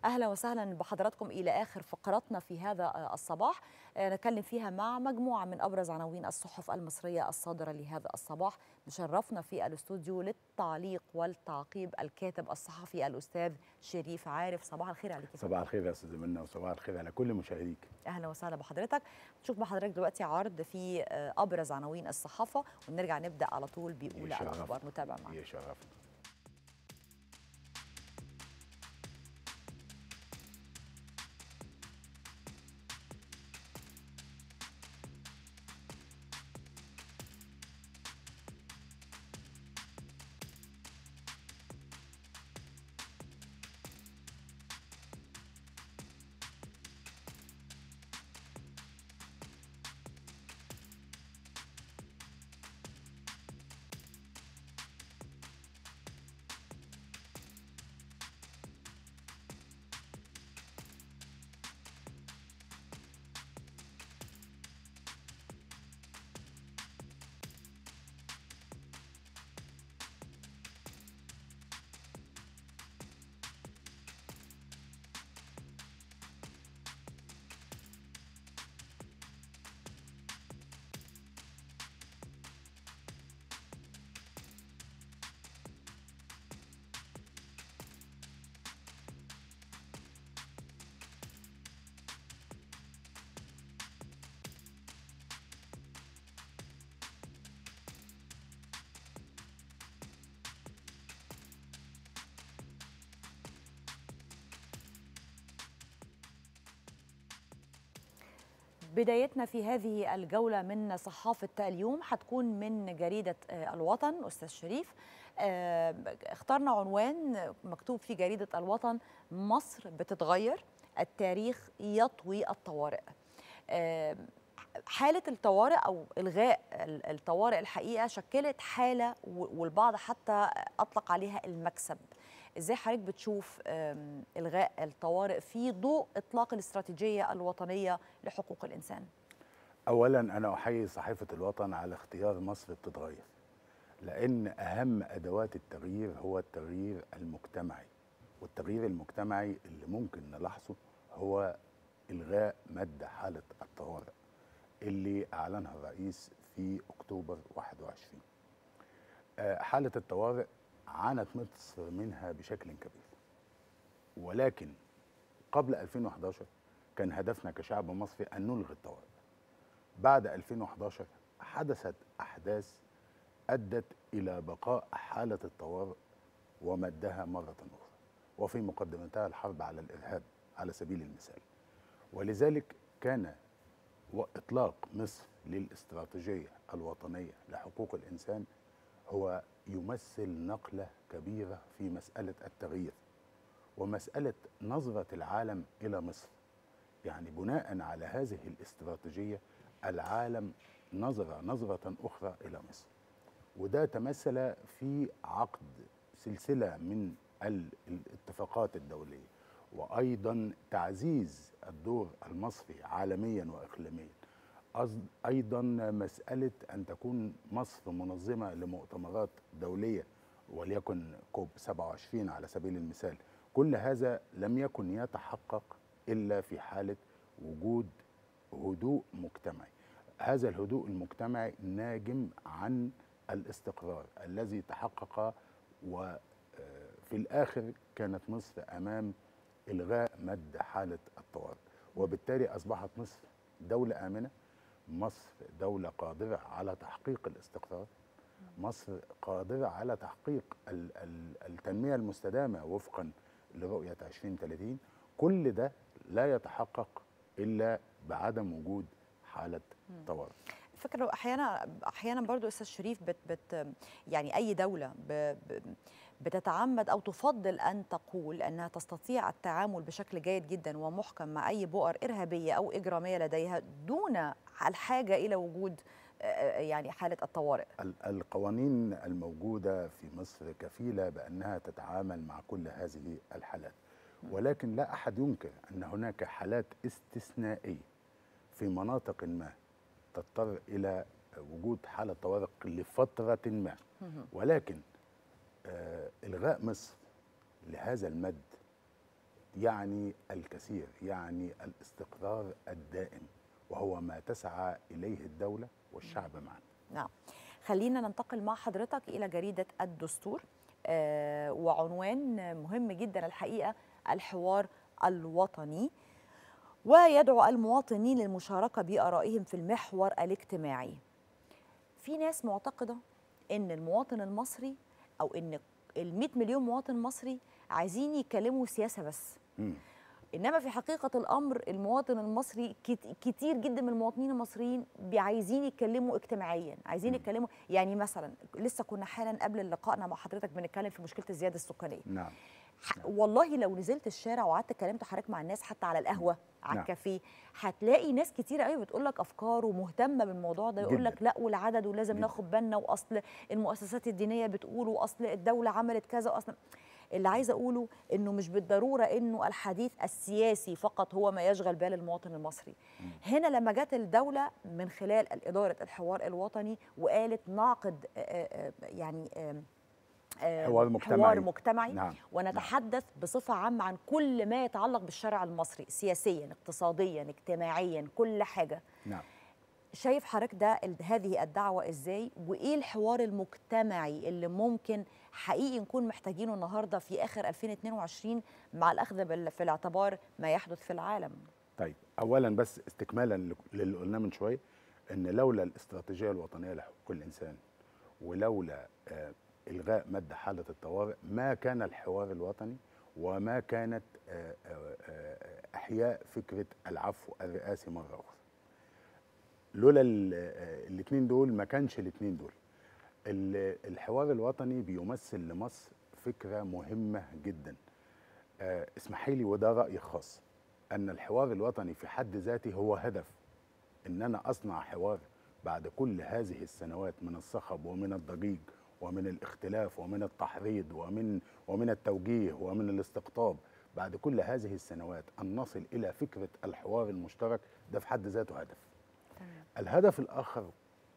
اهلا وسهلا بحضراتكم الى اخر فقراتنا في هذا الصباح نتكلم فيها مع مجموعه من ابرز عناوين الصحف المصريه الصادره لهذا الصباح مشرفنا في الاستوديو للتعليق والتعقيب الكاتب الصحفي الاستاذ شريف عارف صباح الخير عليك صباح الخير يا استاذ منى وصباح الخير على كل مشاهديك اهلا وسهلا بحضرتك نشوف بحضرتك دلوقتي عرض في ابرز عناوين الصحافه ونرجع نبدا على طول باولى الاخبار نتابع معاك يشرفنا بدايتنا في هذه الجولة من صحافة اليوم هتكون من جريدة الوطن أستاذ شريف اخترنا عنوان مكتوب في جريدة الوطن مصر بتتغير التاريخ يطوي الطوارئ حالة الطوارئ أو إلغاء الطوارئ الحقيقة شكلت حالة والبعض حتى أطلق عليها المكسب ازاي حضرتك بتشوف الغاء الطوارئ في ضوء اطلاق الاستراتيجيه الوطنيه لحقوق الانسان اولا انا احيي صحيفه الوطن على اختيار مصر بتتغير لان اهم ادوات التغيير هو التغيير المجتمعي والتغيير المجتمعي اللي ممكن نلاحظه هو الغاء ماده حاله الطوارئ اللي اعلنها الرئيس في اكتوبر 21 حاله الطوارئ عانت مصر منها بشكل كبير ولكن قبل 2011 كان هدفنا كشعب مصري أن نلغي الطوارئ بعد 2011 حدثت أحداث أدت إلى بقاء حالة الطوارئ ومدها مرة أخرى وفي مقدمتها الحرب على الإرهاب على سبيل المثال ولذلك كان إطلاق مصر للاستراتيجية الوطنية لحقوق الإنسان هو يمثل نقلة كبيرة في مسألة التغيير ومسألة نظرة العالم إلى مصر يعني بناء على هذه الاستراتيجية العالم نظر نظرة أخرى إلى مصر وده تمثل في عقد سلسلة من الاتفاقات الدولية وأيضا تعزيز الدور المصري عالميا وإقليميا ايضا مساله ان تكون مصر منظمه لمؤتمرات دوليه وليكن كوب 27 على سبيل المثال كل هذا لم يكن يتحقق الا في حاله وجود هدوء مجتمعي هذا الهدوء المجتمعي ناجم عن الاستقرار الذي تحقق وفي الاخر كانت مصر امام الغاء مد حاله الطوارئ وبالتالي اصبحت مصر دوله امنه مصر دولة قادرة على تحقيق الاستقرار مصر قادرة على تحقيق التنمية المستدامة وفقا لرؤية 2030 كل ده لا يتحقق إلا بعدم وجود حالة طوارئ فكرة احيانا احيانا برضو استاذ شريف بت بت يعني اي دوله ب بتتعمد او تفضل ان تقول انها تستطيع التعامل بشكل جيد جدا ومحكم مع اي بؤر ارهابيه او اجراميه لديها دون الحاجه الى وجود يعني حاله الطوارئ. القوانين الموجوده في مصر كفيله بانها تتعامل مع كل هذه الحالات ولكن لا احد ينكر ان هناك حالات استثنائيه في مناطق ما تضطر الى وجود حاله طوارئ لفتره ما ولكن آه الغاء مصر لهذا المد يعني الكثير يعني الاستقرار الدائم وهو ما تسعى اليه الدوله والشعب معا نعم خلينا ننتقل مع حضرتك إلى جريدة الدستور آه، وعنوان مهم جدا الحقيقة الحوار الوطني ويدعو المواطنين للمشاركة بآرائهم في المحور الاجتماعي في ناس معتقدة أن المواطن المصري أو أن ال 100 مليون مواطن مصري عايزين يتكلموا سياسة بس مم. انما في حقيقه الامر المواطن المصري كت- كتير جدا من المواطنين المصريين بي- عايزين يتكلموا اجتماعيا عايزين يتكلموا يعني مثلا لسه كنا حالا قبل لقائنا مع حضرتك بنتكلم في مشكله الزياده السكانيه نعم ح- والله لو نزلت الشارع وقعدت اتكلمت حضرتك مع الناس حتى على القهوه على نعم. الكافيه هتلاقي ناس كتير قوي بتقول لك افكار ومهتمه بالموضوع ده يقول جداً. لك لا والعدد ولازم جداً. ناخد بالنا واصل المؤسسات الدينيه بتقول واصل الدوله عملت كذا واصل اللي عايزه اقوله انه مش بالضروره انه الحديث السياسي فقط هو ما يشغل بال المواطن المصري هنا لما جت الدوله من خلال اداره الحوار الوطني وقالت نعقد آه، آه، يعني آه، آه، حوار مجتمعي. حوار مجتمعي نعم ونتحدث بصفة عامة عن كل ما يتعلق بالشارع المصري سياسيا اقتصاديا اجتماعيا كل حاجة نعم شايف حضرتك ده ال- هذه الدعوة ازاي وايه الحوار المجتمعي اللي ممكن حقيقي نكون محتاجينه النهاردة في اخر 2022 مع الاخذ بال- في الاعتبار ما يحدث في العالم طيب اولا بس استكمالا لك- للي قلناه من شويه ان لولا الاستراتيجيه الوطنيه لحقوق الانسان ولولا آه، الغاء ماده حاله الطوارئ ما كان الحوار الوطني وما كانت آه، آه، آه، احياء فكره العفو الرئاسي مره اخرى لولا الاثنين دول ما كانش الاثنين دول ال- الحوار الوطني بيمثل لمصر فكره مهمه جدا آه، اسمحي لي وده راي خاص ان الحوار الوطني في حد ذاته هو هدف ان انا اصنع حوار بعد كل هذه السنوات من الصخب ومن الضجيج ومن الاختلاف ومن التحريض ومن ومن التوجيه ومن الاستقطاب بعد كل هذه السنوات ان نصل الى فكره الحوار المشترك ده في حد ذاته هدف الهدف الاخر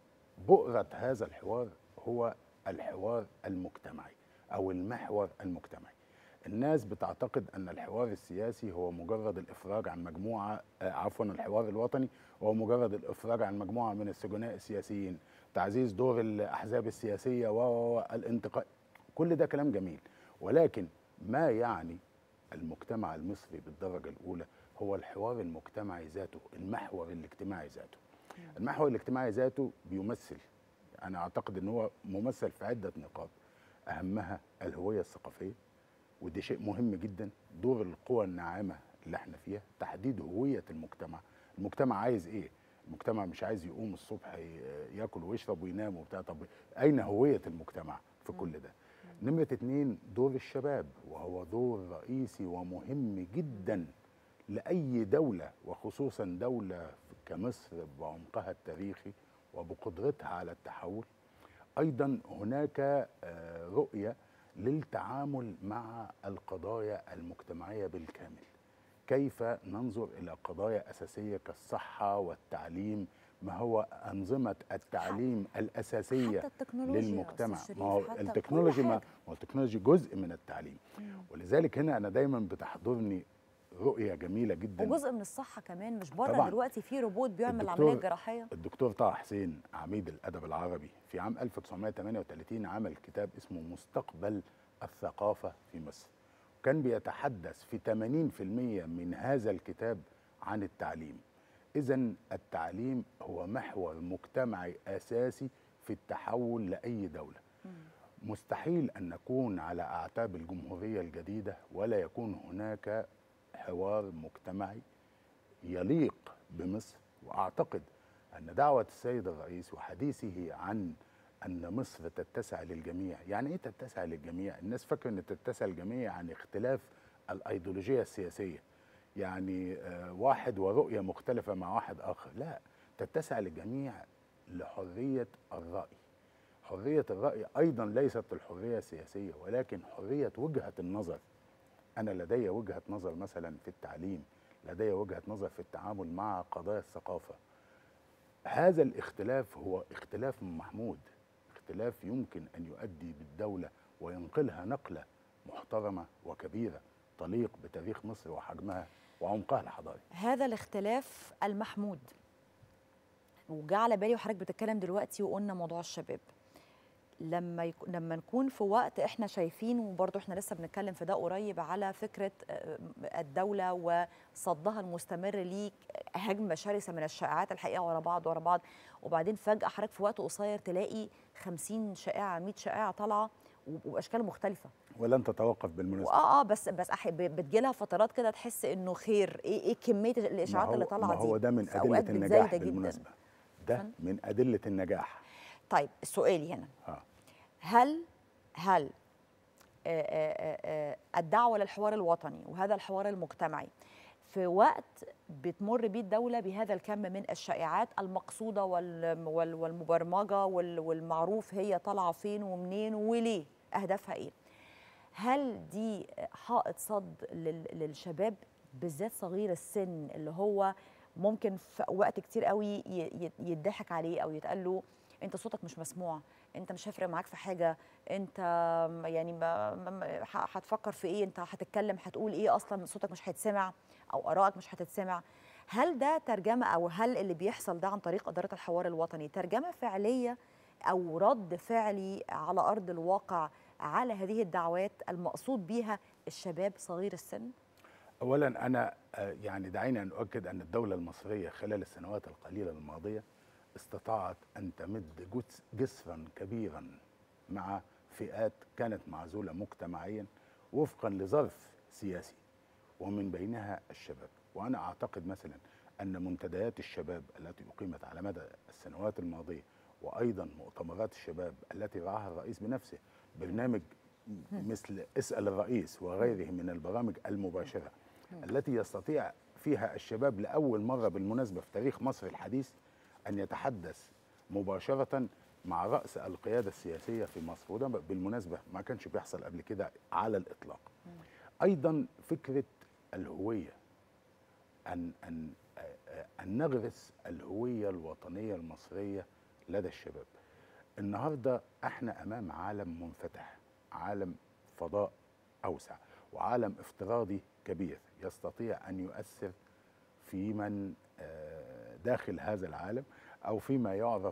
بؤره هذا الحوار هو الحوار المجتمعي او المحور المجتمعي الناس بتعتقد ان الحوار السياسي هو مجرد الافراج عن مجموعه آه، عفوا الحوار الوطني هو مجرد الافراج عن مجموعه من السجناء السياسيين تعزيز دور الاحزاب السياسيه والانتقاء كل ده كلام جميل ولكن ما يعني المجتمع المصري بالدرجه الاولى هو الحوار المجتمعي ذاته المحور الاجتماعي ذاته المحور الاجتماعي ذاته بيمثل انا اعتقد ان هو ممثل في عده نقاط اهمها الهويه الثقافيه ودي شيء مهم جدا دور القوى الناعمه اللي احنا فيها تحديد هويه المجتمع المجتمع عايز ايه المجتمع مش عايز يقوم الصبح ي- ياكل ويشرب وينام وبتاع طب اين هويه المجتمع في كل ده نمرة اتنين دور الشباب وهو دور رئيسي ومهم جدا لأي دولة وخصوصا دولة كمصر بعمقها التاريخي وبقدرتها على التحول أيضا هناك آه، رؤية للتعامل مع القضايا المجتمعية بالكامل كيف ننظر إلى قضايا أساسية كالصحة والتعليم ما هو أنظمة التعليم الأساسية حتى التكنولوجيا يا للمجتمع أستاذ ما هو شريف، حتى كل التكنولوجي ما حاجة. ما هو التكنولوجي جزء من التعليم ولذلك هنا أنا دايما بتحضرني رؤية جميلة جدا وجزء من الصحة كمان مش بره طبعاً. دلوقتي في روبوت بيعمل الدكتور- العملية الجراحية الدكتور طه حسين عميد الادب العربي في عام 1938 عمل كتاب اسمه مستقبل الثقافه في مصر كان بيتحدث في 80% من هذا الكتاب عن التعليم اذا التعليم هو محور مجتمعي اساسي في التحول لاي دوله مستحيل ان نكون على اعتاب الجمهوريه الجديده ولا يكون هناك حوار مجتمعي يليق بمصر واعتقد ان دعوه السيد الرئيس وحديثه عن ان مصر تتسع للجميع، يعني ايه تتسع للجميع؟ الناس فاكره ان تتسع للجميع عن اختلاف الايديولوجيه السياسيه. يعني آه، واحد ورؤيه مختلفه مع واحد اخر، لا تتسع للجميع لحريه الراي. حريه الراي ايضا ليست الحريه السياسيه ولكن حريه وجهه النظر. انا لدي وجهه نظر مثلا في التعليم لدي وجهه نظر في التعامل مع قضايا الثقافه هذا الاختلاف هو اختلاف محمود اختلاف يمكن ان يؤدي بالدوله وينقلها نقله محترمه وكبيره تليق بتاريخ مصر وحجمها وعمقها الحضاري هذا الاختلاف المحمود وجاء على بالي وحضرتك بتتكلم دلوقتي وقلنا موضوع الشباب لما يك... لما نكون في وقت احنا شايفين وبرضه احنا لسه بنتكلم في ده قريب على فكره آه، الدوله وصدها المستمر ليك هجمه شرسه من الشائعات الحقيقه ورا بعض ورا بعض وبعدين فجاه حضرتك في وقت قصير تلاقي 50 شائعه 100 شائعه طالعه وب- وباشكال مختلفه ولن تتوقف بالمناسبه اه اه بس بس أح- ب- بتجيلها فترات كده تحس انه خير ايه ايه كميه ما الاشاعات هو- اللي طالعه ما دي هو ده من في ادله أوقات النجاح بتزايدة جداً. بالمناسبه ده فن؟ من ادله النجاح طيب سؤالي هنا اه هل هل آه، آه، آه، الدعوة للحوار الوطني وهذا الحوار المجتمعي في وقت بتمر بيه الدولة بهذا الكم من الشائعات المقصودة وال- وال- والمبرمجة وال- والمعروف هي طالعة فين ومنين وليه أهدافها إيه هل دي حائط صد لل- للشباب بالذات صغير السن اللي هو ممكن في وقت كتير قوي ي- ي- يضحك عليه او يتقال له انت صوتك مش مسموع انت مش هيفرق معاك في حاجه انت م- يعني ما ما- ما- ح- هتفكر في ايه انت هتتكلم هتقول ايه اصلا صوتك مش هيتسمع او ارائك مش هتتسمع هل ده ترجمه او هل اللي بيحصل ده عن طريق اداره الحوار الوطني ترجمه فعليه او رد فعلي على ارض الواقع على هذه الدعوات المقصود بيها الشباب صغير السن اولا انا آه، يعني دعينا ان نؤكد ان الدوله المصريه خلال السنوات القليله الماضيه استطاعت ان تمد جس- جسرا كبيرا مع فئات كانت معزوله مجتمعيا وفقا لظرف سياسي ومن بينها الشباب وانا اعتقد مثلا ان منتديات الشباب التي اقيمت على مدى السنوات الماضيه وايضا مؤتمرات الشباب التي رعاها الرئيس بنفسه برنامج مثل اسال الرئيس وغيره من البرامج المباشره التي يستطيع فيها الشباب لاول مره بالمناسبه في تاريخ مصر الحديث ان يتحدث مباشره مع راس القياده السياسيه في مصر وده بالمناسبه ما كانش بيحصل قبل كده على الاطلاق ايضا فكره الهويه ان ان آه، آه، ان نغرس الهويه الوطنيه المصريه لدى الشباب النهارده احنا امام عالم منفتح عالم فضاء اوسع وعالم افتراضي كبير يستطيع ان يؤثر في من آه، داخل هذا العالم او فيما يعرف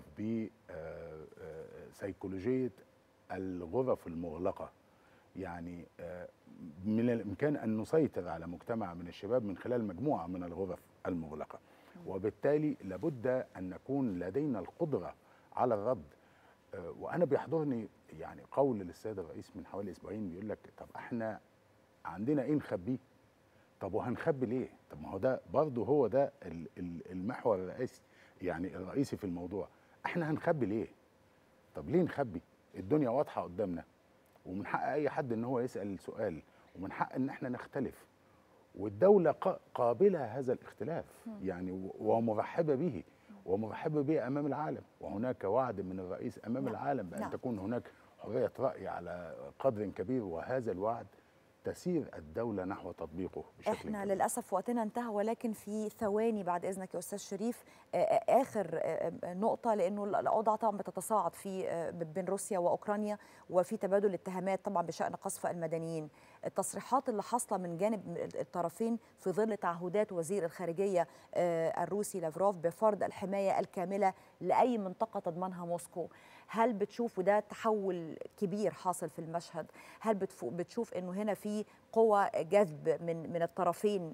بسيكولوجيه الغرف المغلقه يعني آه، من الامكان ان نسيطر على مجتمع من الشباب من خلال مجموعه من الغرف المغلقه وبالتالي لابد ان نكون لدينا القدره على الرد آه، وانا بيحضرني يعني قول للسيد الرئيس من حوالي اسبوعين بيقول لك طب احنا عندنا ايه نخبيه طب وهنخبي ليه طب ما هو ده برضه هو ده ال- ال- المحور الرئيسي يعني الرئيسي في الموضوع احنا هنخبي ليه طب ليه نخبي الدنيا واضحه قدامنا ومن حق اي حد ان هو يسال سؤال ومن حق ان احنا نختلف والدوله قا- قابله هذا الاختلاف يعني و- ومرحبه به ومرحبه به امام العالم وهناك وعد من الرئيس امام نعم. العالم بان نعم. تكون هناك حريه راي على قدر كبير وهذا الوعد تسير الدوله نحو تطبيقه بشكل احنا كبير. للاسف وقتنا انتهى ولكن في ثواني بعد اذنك يا استاذ شريف آه، آه، اخر آه، آه، نقطه لانه الاوضاع طبعا بتتصاعد في آه، بين روسيا واوكرانيا وفي تبادل اتهامات طبعا بشان قصف المدنيين التصريحات اللي حاصله من جانب الطرفين في ظل تعهدات وزير الخارجيه آه، الروسي لافروف بفرض الحمايه الكامله لاي منطقه تضمنها موسكو هل بتشوف وده تحول كبير حاصل في المشهد هل بتفو- بتشوف انه هنا في قوة جذب من من الطرفين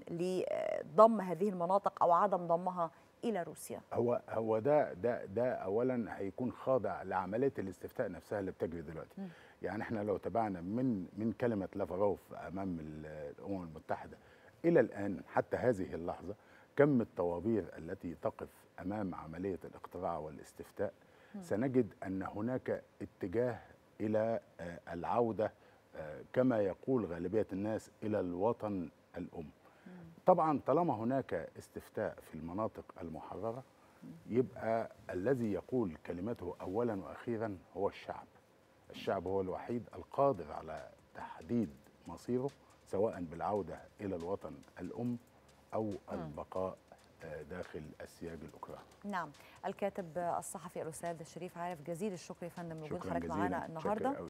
لضم هذه المناطق او عدم ضمها الى روسيا هو هو ده ده ده اولا هيكون خاضع لعمليه الاستفتاء نفسها اللي بتجري دلوقتي مم. يعني احنا لو تابعنا من من كلمه لافاروف امام ال- الامم المتحده الى الان حتى هذه اللحظه كم الطوابير التي تقف امام عمليه الاقتراع والاستفتاء مم. سنجد ان هناك اتجاه الى آه، العوده آه، كما يقول غالبيه الناس الى الوطن الام طبعا طالما هناك استفتاء في المناطق المحررة يبقى الذي يقول كلمته أولا وأخيرا هو الشعب الشعب هو الوحيد القادر على تحديد مصيره سواء بالعودة إلى الوطن الأم أو البقاء آه، داخل السياج الأوكراني نعم الكاتب الصحفي الاستاذ شريف عارف جزيل الشكر يا فندم لوجود شكراً حضرتك جزيلاً. معانا شكراً النهارده أوي.